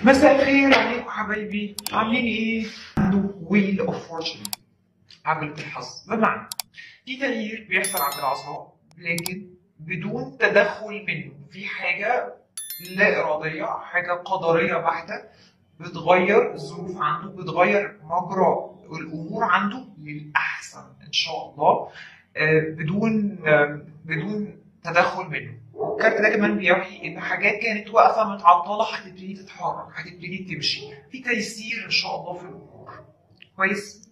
مساء الخير عليكم حبايبي عاملين ايه؟ ويل اوف فورتشن عجلة الحظ بمعنى في تغيير بيحصل عند العذراء لكن بدون تدخل منه في حاجة لا إرادية حاجة قدرية بحتة بتغير الظروف عنده بتغير مجرى الأمور عنده للأحسن إن شاء الله آه، بدون آه، بدون تدخل منه والكارت ده كمان بيوحي ان حاجات كانت واقفه متعطله هتبتدي تتحرك هتبتدي تمشي في تيسير ان شاء الله في الامور كويس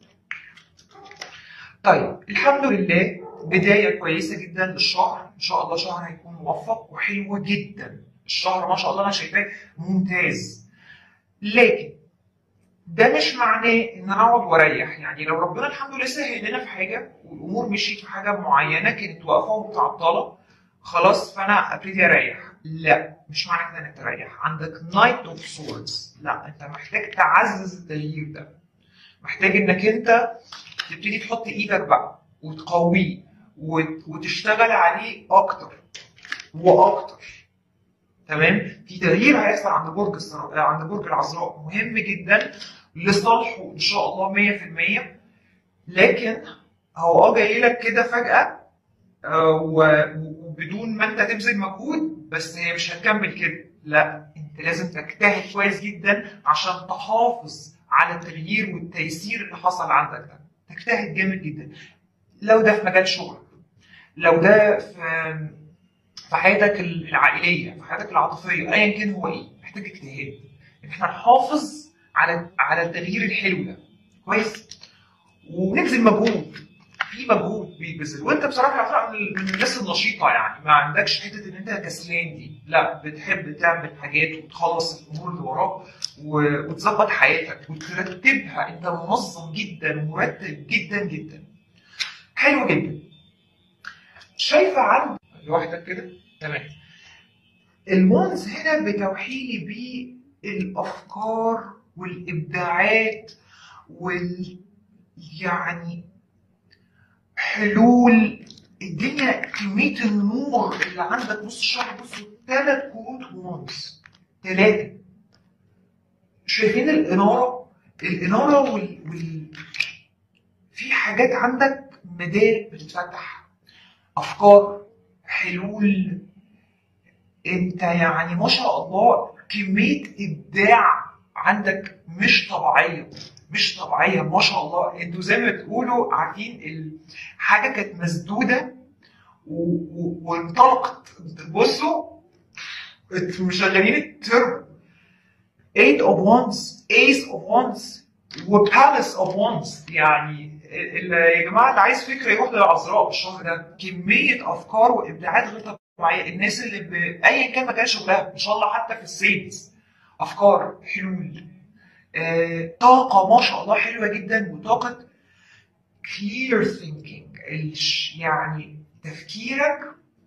طيب الحمد لله بدايه كويسه جدا للشهر ان شاء الله شهر هيكون موفق وحلو جدا الشهر ما شاء الله انا شايفاه ممتاز لكن ده مش معناه ان انا اقعد واريح يعني لو ربنا الحمد لله سهل لنا في حاجه والامور مشيت في حاجه معينه كانت واقفه ومتعطله خلاص فانا ابتدي اريح لا مش معنى كده انك تريح عندك نايت اوف سوردز لا انت محتاج تعزز التغيير ده محتاج انك انت تبتدي تحط ايدك بقى وتقويه وت- وتشتغل عليه اكتر واكتر تمام في تغيير هيحصل عند برج السر... عند برج العذراء مهم جدا لصالحه ان شاء الله 100% لكن هو اه جاي لك كده فجاه آه، و- وبدون ما انت تبذل مجهود بس هي مش هتكمل كده لا انت لازم تجتهد كويس جدا عشان تحافظ على التغيير والتيسير اللي حصل عندك ده تجتهد جامد جدا لو ده في مجال شغلك لو ده في في حياتك العائليه في حياتك العاطفيه ايا كان هو ايه محتاج اجتهاد ان احنا نحافظ على على التغيير الحلو ده كويس ونبذل مجهود في مجهود بيتبذل وانت بصراحه يا عفراء من من الناس النشيطه يعني ما عندكش حته ان انت كسلان دي لا بتحب تعمل حاجات وتخلص الامور اللي وراك و- وتظبط حياتك وترتبها انت منظم جدا ومرتب جدا جدا حلو جدا شايفه عند لوحدك كده تمام المونز هنا بتوحيلي بالافكار والابداعات وال يعني حلول الدنيا كميه النور اللي عندك نص الشهر بصوا ثلاث كروت مونز ثلاثه شايفين الاناره الاناره وال, وال... في حاجات عندك مدارك بتتفتح افكار حلول انت يعني ما شاء الله كميه ابداع عندك مش طبيعيه مش طبيعيه ما شاء الله انتوا زي ما بتقولوا عارفين الحاجه كانت مسدوده و- و- وانطلقت بصوا انتوا مشغلين التربو 8 of wands ace of wands وبالانس of wands يعني ال- يا جماعه اللي عايز فكره يروح للعذراء الشهر ده كميه افكار وابداعات غير طبيعيه الناس اللي ب... ايا كان مجال شغلها ان شاء الله حتى في السيلز افكار حلول آه، طاقه ما شاء الله حلوه جدا وطاقه clear thinking الش- يعني تفكيرك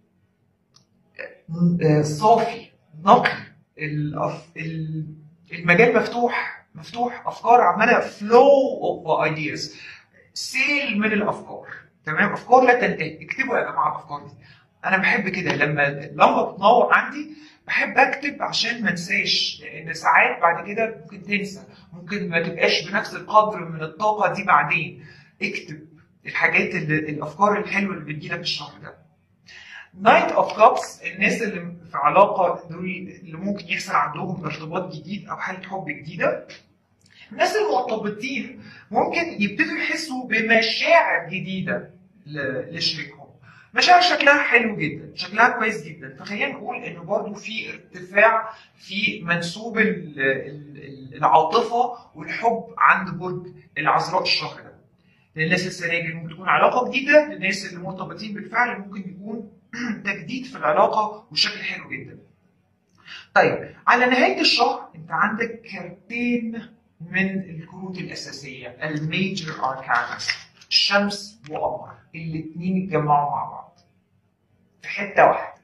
آه، صافي نقي الأف- ال- المجال مفتوح مفتوح افكار عماله flow of ideas سيل من الافكار تمام افكار لا تنتهي اكتبوا يا جماعه الافكار دي انا بحب كده لما اللمبه بتنور عندي بحب اكتب عشان ما انساش لان ساعات بعد كده ممكن تنسى ممكن ما تبقاش بنفس القدر من الطاقه دي بعدين اكتب الحاجات اللي الافكار الحلوه اللي بتجيلك الشهر ده نايت اوف كابس الناس اللي في علاقه دول اللي ممكن يحصل عندهم ارتباط جديد او حاله حب جديده الناس المرتبطين ممكن يبتدوا يحسوا بمشاعر جديده ل- لشريكهم مشاعر شكلها حلو جدا شكلها كويس جدا فخلينا نقول ان برضو في ارتفاع في منسوب ال- ال- العاطفه والحب عند برج العذراء الشهر ده للناس السناجل ممكن تكون علاقه جديده للناس اللي مرتبطين بالفعل ممكن يكون تجديد في العلاقه وشكل حلو جدا طيب على نهايه الشهر انت عندك كارتين من الكروت الاساسيه الميجر اركانس شمس وقمر الاثنين اتجمعوا مع بعض في حته واحده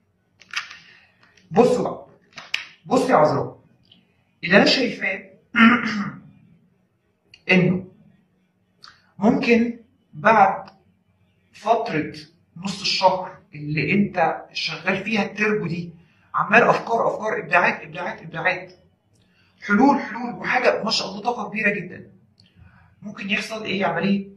بصوا بقى بص يا عذراء اللي انا شايفاه انه ممكن بعد فتره نص الشهر اللي انت شغال فيها التربو دي عمال افكار افكار ابداعات ابداعات ابداعات حلول حلول وحاجه ما شاء الله طاقه كبيره جدا ممكن يحصل ايه عمليه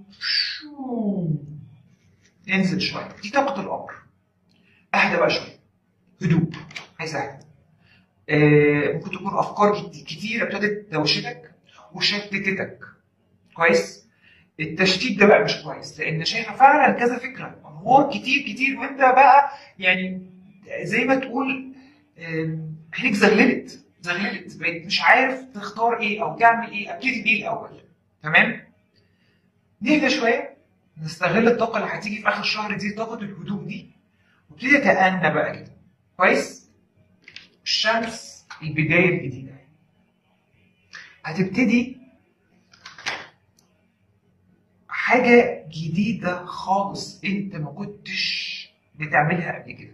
ينزل شويه دي طاقه الامر اهدى بقى شويه هدوء عايز اهدى آه ممكن تكون افكار كت- كتيره ابتدت دوشتك وشتتتك كويس التشتيت ده بقى مش كويس لان شايفه فعلا كذا فكره امور كتير كتير وانت بقى يعني زي ما تقول آم، عينيك زغللت زغللت بقيت مش عارف تختار ايه او تعمل ايه ابتدي بايه الاول تمام نهدى شويه نستغل الطاقه اللي هتيجي في اخر الشهر دي طاقه الهدوء دي وابتدي اتأنى بقى كده كويس الشمس البدايه الجديده هتبتدي حاجه جديده خالص انت ما كنتش بتعملها قبل كده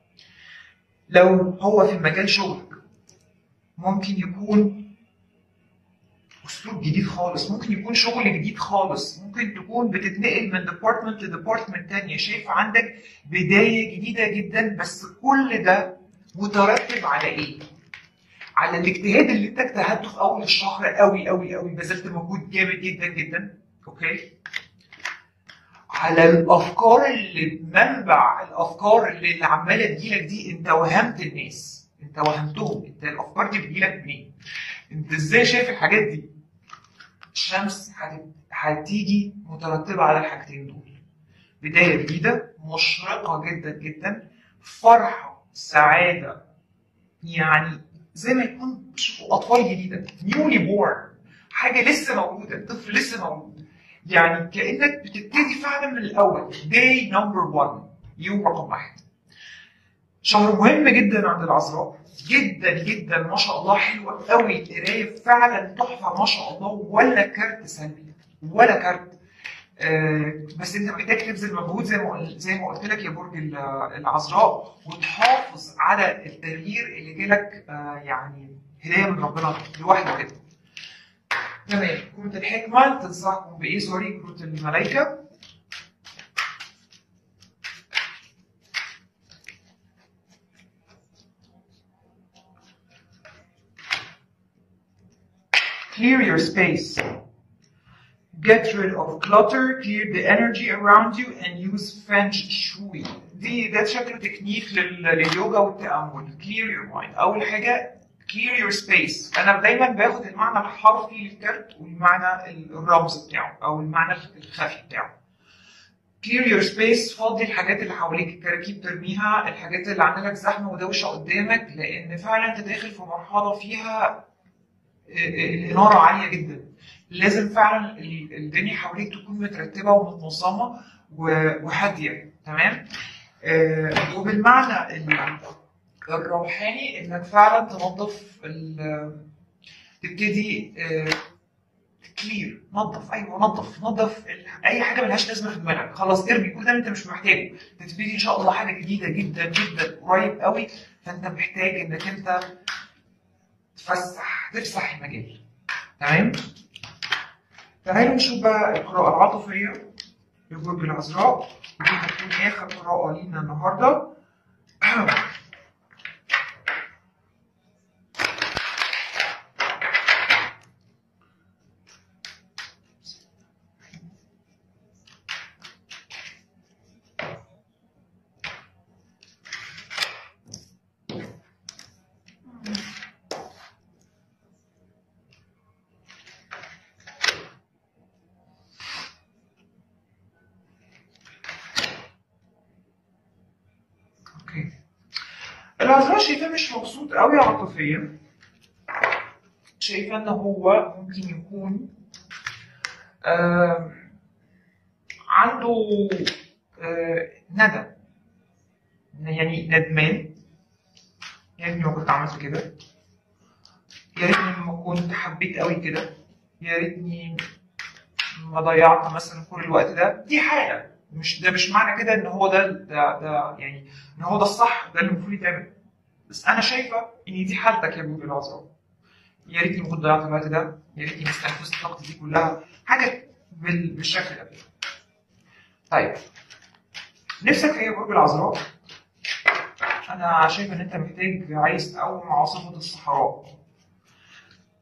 لو هو في مجال شغلك ممكن يكون اسلوب جديد خالص ممكن يكون شغل جديد خالص ممكن تكون بتتنقل من ديبارتمنت لديبارتمنت تانية شايف عندك بداية جديدة جدا بس كل ده مترتب على ايه؟ على الاجتهاد اللي انت اجتهدته في اول الشهر قوي قوي قوي بذلت مجهود جامد جدا جدا اوكي؟ على الافكار اللي منبع الافكار اللي, اللي عماله تجيلك دي انت وهمت الناس انت وهمتهم انت الافكار دي بتجيلك منين؟ انت ازاي شايف الحاجات دي؟ الشمس هت- هتيجي مترتبه على الحاجتين دول بدايه جديده مشرقه جدا جدا فرحه سعاده يعني زي ما يكون تشوفوا اطفال جديده نيولي بورن حاجه لسه مولوده طفل لسه مولود يعني كانك بتبتدي فعلا من الاول داي نمبر 1 يوم رقم واحد شهر مهم جدا عند العذراء جدا جدا ما شاء الله حلوه قوي القرايه فعلا تحفه ما شاء الله ولا كارت سلبي ولا كارت آه، بس انت محتاج تبذل مجهود زي ما قل- زي ما قلت لك يا برج ال- العذراء وتحافظ على التغيير اللي جالك آه، يعني هدايه من ربنا لوحده كده. تمام كروت الحكمه تنصحكم بايه سوري كروت الملائكه Clear your space. Get rid of clutter, clear the energy around you, and use Feng Shui. دي ده شكله تكنيك لل- لليوجا والتأمل. Clear your mind. أول حاجة clear your space. أنا دايما باخد المعنى الحرفي للكارت والمعنى الرمز بتاعه أو المعنى الخفي بتاعه. clear your space فضي الحاجات اللي حواليك الكراكيب ترميها الحاجات اللي عامله لك زحمه ودوشه قدامك لان فعلا انت داخل في مرحله فيها الإنارة عالية جدا لازم فعلا ال- الدنيا حواليك تكون مترتبة ومتنظمة و- وهادية تمام آه، وبالمعنى ال- الروحاني انك فعلا تنظف ال- تبتدي كلير نظف ايوه نظف نظف ال- اي حاجه ملهاش لازمه في دماغك خلاص ارمي كل ده انت مش محتاجه تبتدي ان شاء الله حاجه جديده جدا جدا قريب قوي فانت محتاج انك انت تفسح تفسح المجال تمام تعالوا نشوف بقى القراءة العاطفية لبرج العذراء دي هتكون آخر قراءة لينا النهاردة اوكي العذراء شايفاه مش مبسوط قوي عاطفيا شايفه ان هو ممكن يكون آم، عنده آه، ندم يعني ندمان يا ريتني ما كنت عملت كده يا ريتني ما كنت حبيت قوي كده يا ريتني ما ضيعت مثلا كل الوقت ده دي حاله مش ده مش معنى كده ان هو ده ده, ده يعني ان هو ده الصح ده اللي المفروض يتعمل بس انا شايفه ان دي حالتك يا ابو العذراء يا ريتني ما كنت ضيعت الوقت ده يا ريتني ما استنفذت طاقتي دي كلها حاجه بال- بالشكل ده طيب نفسك في ايه يا برج العذراء انا شايف ان انت محتاج عايز تقوم عاصفه الصحراء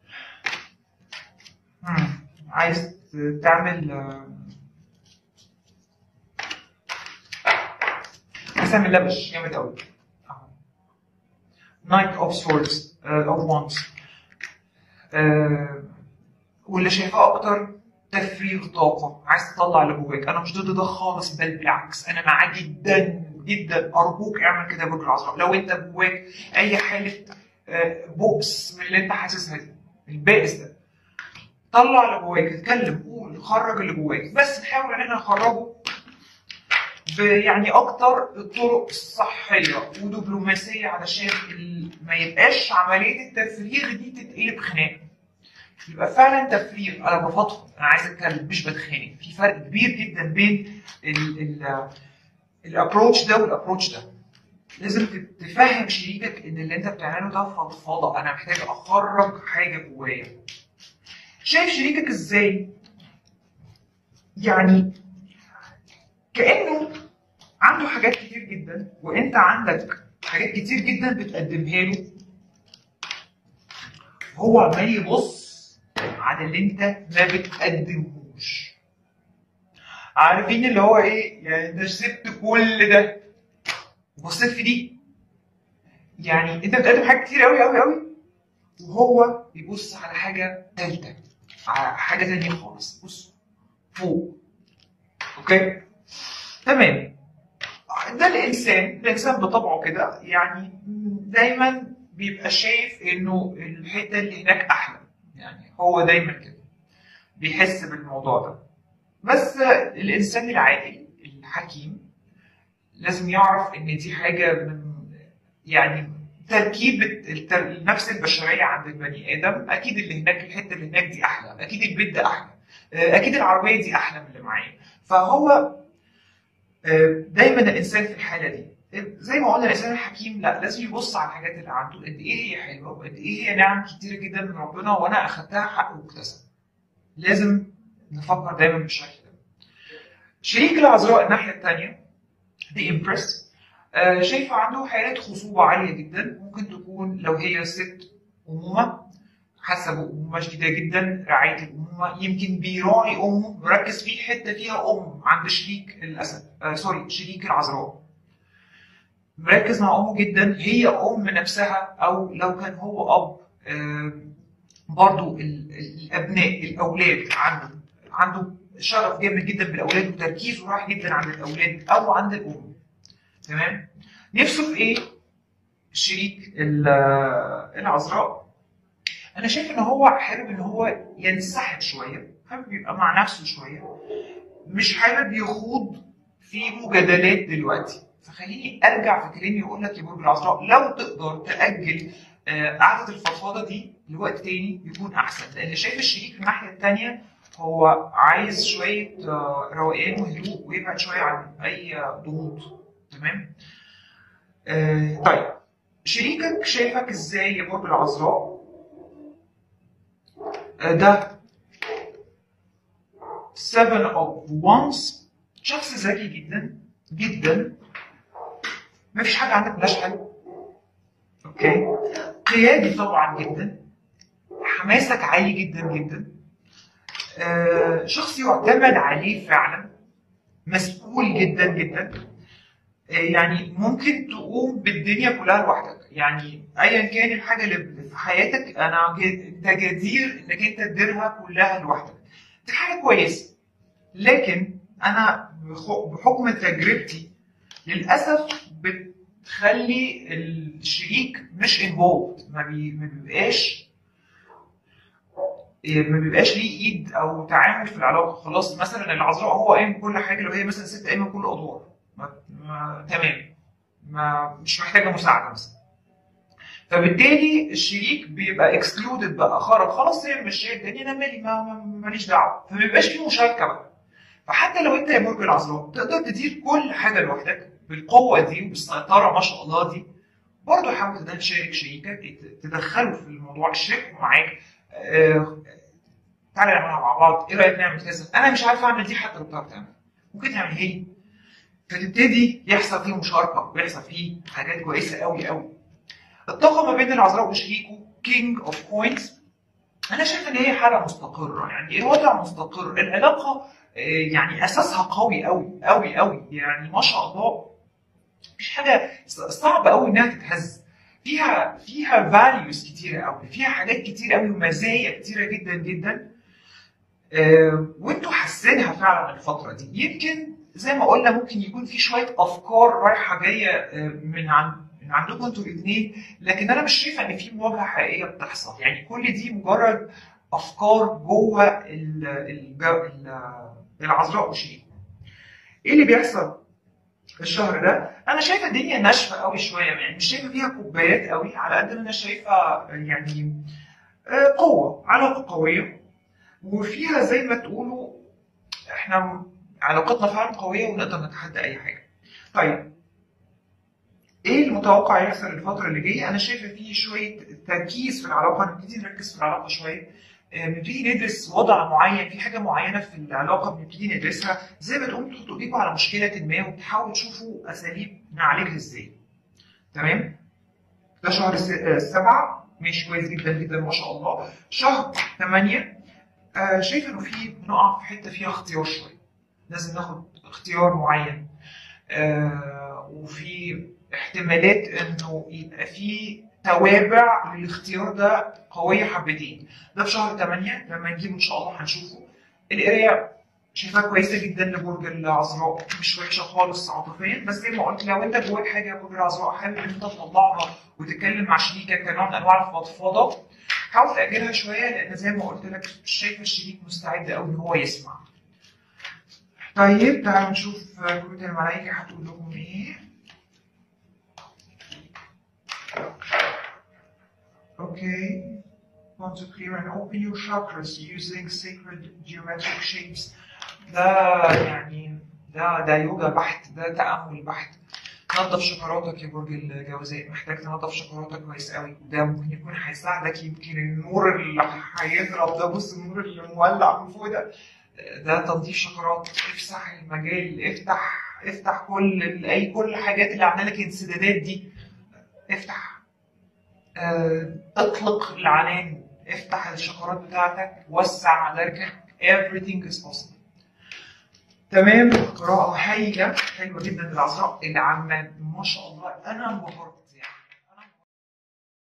عايز تعمل آه، عايز تعمل لبش جامد قوي نايت اوف سوردز اوف وانز واللي شايفاه اكتر تفريغ طاقه عايز تطلع اللي جواك انا مش ضد ده خالص بل بالعكس انا معاه جدا جدا ارجوك اعمل كده برج العذراء لو انت جواك اي حاله آه، بؤس من اللي انت حاسسها دي البائس ده طلع اللي جواك اتكلم قول خرج اللي جواك بس نحاول ان احنا نخرجه ب- يعني اكتر الطرق الصحيه ودبلوماسيه علشان ال- ما يبقاش عمليه التفريغ دي تتقلب خناق يبقى فعلا تفريغ انا بفضفض انا عايز اتكلم مش بتخانق في فرق كبير جدا بين الابروتش ده والابروتش ده لازم ت- تفهم شريكك ان اللي انت بتعمله ده فضفاضه انا محتاج اخرج حاجه جوايا شايف شريكك ازاي يعني كانه عنده حاجات كتير جدا وانت عندك حاجات كتير جدا بتقدمها له هو عمال يبص على اللي انت ما بتقدمهوش عارفين اللي هو ايه يعني انت سبت كل ده وبصيت في دي يعني انت بتقدم حاجات كتير قوي قوي قوي وهو بيبص على حاجه ثالثه على حاجه ثانيه خالص بص فوق اوكي تمام ده الانسان الانسان بطبعه كده يعني دايما بيبقى شايف انه الحته اللي هناك احلى يعني هو دايما كده بيحس بالموضوع ده بس الانسان العاقل الحكيم لازم يعرف ان دي حاجه من يعني تركيب التر- النفس البشريه عند البني ادم اكيد اللي هناك الحته اللي هناك دي احلى اكيد البيت ده احلى اكيد العربيه دي احلى من اللي معايا فهو آه، دايما الانسان في الحاله دي زي ما قلنا الانسان الحكيم لا لازم يبص على الحاجات اللي عنده قد ايه هي حلوه وقد ايه هي نعم كتيره جدا من ربنا وانا اخدتها حق واكتسب لازم نفكر دايما بالشكل ده شريك العذراء الناحيه الثانيه دي امبرس شايفه عنده حاله خصوبه عاليه جدا ممكن تكون لو هي ست امومه حاسه بامومه شديده جدا رعايه الامومه يمكن بيراعي امه مركز في حته فيها ام عند شريك الاسد آه سوري شريك العذراء مركز مع امه جدا هي ام نفسها او لو كان هو اب آه برضو ال- ال- الابناء الاولاد عنده عنده شغف جامد جدا بالاولاد وتركيزه راح جدا عند الاولاد او عند الام تمام نفسه في ايه شريك ال- العذراء انا شايف ان هو حابب ان هو ينسحب شويه حابب يبقى مع نفسه شويه مش حابب يخوض في مجادلات دلوقتي فخليني ارجع في كلامي واقول لك يا برج العذراء لو تقدر تاجل آه، قعده الفضفاضه دي لوقت تاني يكون احسن لان شايف الشريك الناحيه التانيه هو عايز شويه آه، روقان وهدوء ويبعد شويه عن اي ضغوط تمام آه، طيب شريكك شايفك ازاي يا برج العذراء آه، ده 7 of Wands شخص ذكي جدا جدا مفيش حاجة عندك ملاش حلو اوكي قيادي طبعا جدا حماسك عالي جدا جدا آه شخص يعتمد عليه فعلا مسؤول جدا جدا آه يعني ممكن تقوم بالدنيا كلها لوحدك يعني ايا كان الحاجه اللي في حياتك انا ج- انت جدير انك انت تديرها كلها لوحدك دي حاجه كويسه لكن انا بخ- بحكم تجربتي للاسف بتخلي الشريك مش انفولد ما بي- ما بيبقاش ما بيبقاش ليه ايد او تعامل في العلاقه خلاص مثلا العذراء هو قايم بكل حاجه لو هي مثلا ست قايمه بكل الادوار ما ما تمام ما مش محتاجه مساعده مثلا فبالتالي الشريك بيبقى اكسكلودد بقى خرج خلاص هي مش الدنيا انا مالي ما- ما- ماليش دعوه فما بيبقاش في مشاركه بقى فحتى لو انت يا برج العذراء تقدر تدير كل حاجه لوحدك بالقوه دي وبالسيطره ما شاء الله دي برضه حاول تدخل شريك شريكك تدخله في الموضوع تشاركه معاك آه، تعالى نعملها مع بعض ايه رايك نعمل كذا انا مش عارف اعمل دي حتى لو بتعرف تعمل ممكن تعملها لي فتبتدي يحصل فيه مشاركه ويحصل فيه حاجات كويسه قوي قوي الطاقه ما بين العذراء وشريكه كينج اوف كوينز انا شايف ان هي حاله مستقره يعني الوضع مستقر العلاقه آه، يعني اساسها قوي قوي قوي قوي يعني ما شاء الله مش حاجه ص- صعب قوي انها تتهز فيها فيها فاليوز كتيره قوي فيها حاجات كتير قوي ومزايا كتيره جدا جدا آه، وانتوا حاسينها فعلا الفتره دي يمكن زي ما قلنا ممكن يكون في شويه افكار رايحه جايه آه، من عن من عندكم انتوا الاثنين لكن انا مش شايفه ان في مواجهه حقيقيه بتحصل يعني كل دي مجرد افكار جوه ال- الجو- ال- العذراء وشيء ايه اللي بيحصل الشهر ده انا شايفه الدنيا ناشفه قوي شويه يعني مش شايفه فيها كوبايات قوي على قد ما انا شايفه يعني آه، قوه علاقه قويه وفيها زي ما تقولوا احنا علاقتنا فعلا قويه ونقدر نتحدى اي حاجه طيب ايه المتوقع يحصل الفتره اللي جايه انا شايفه فيه شويه تركيز في العلاقه نبتدي نركز في العلاقه شويه آه، نبتدي ندرس وضع معين في حاجه معينه في العلاقه بنبتدي ندرسها زي ما تقوموا تحطوا ايديكم على مشكله ما وتحاولوا تشوفوا اساليب نعالجها ازاي تمام ده شهر س- آه، سبعة ماشي كويس جدا جدا ما شاء الله شهر ثمانية آه شايف انه في بنقع في حته فيها اختيار شويه لازم ناخد اختيار معين آه وفي احتمالات انه يبقى في توابع للاختيار ده قويه حبتين ده في شهر 8 لما نجيب ان شاء الله هنشوفه القرايه شايفاها كويسه جدا لبرج العذراء مش وحشه خالص عاطفيا بس زي ما قلت لو انت جواك حاجه يا برج العذراء حابب ان انت تطلعها وتتكلم مع شريكك كنوع من انواع الفضفاضه حاول تاجلها شويه لان زي ما قلت لك مش شايف الشريك مستعد قوي ان هو يسمع طيب تعالوا نشوف كروت الملائكه هتقول لكم ايه Okay. Want to clear and open your chakras using sacred geometric shapes. ده يعني ده ده يوجا بحت ده تأمل بحت. نظف شفراتك يا برج الجوزاء محتاج تنظف شفراتك كويس قوي ده ممكن يكون هيساعدك يمكن النور اللي هيضرب ده بص النور اللي مولع من فوق ده ده تنظيف شفرات افتح المجال افتح افتح كل ال- اي كل الحاجات اللي عامله لك انسدادات دي افتح آه، اطلق العنان افتح الشفرات بتاعتك وسع مداركك everything is possible تمام قراءة هايلة حلوة جدا للعذراء اللي عامة ما شاء الله أنا انبهرت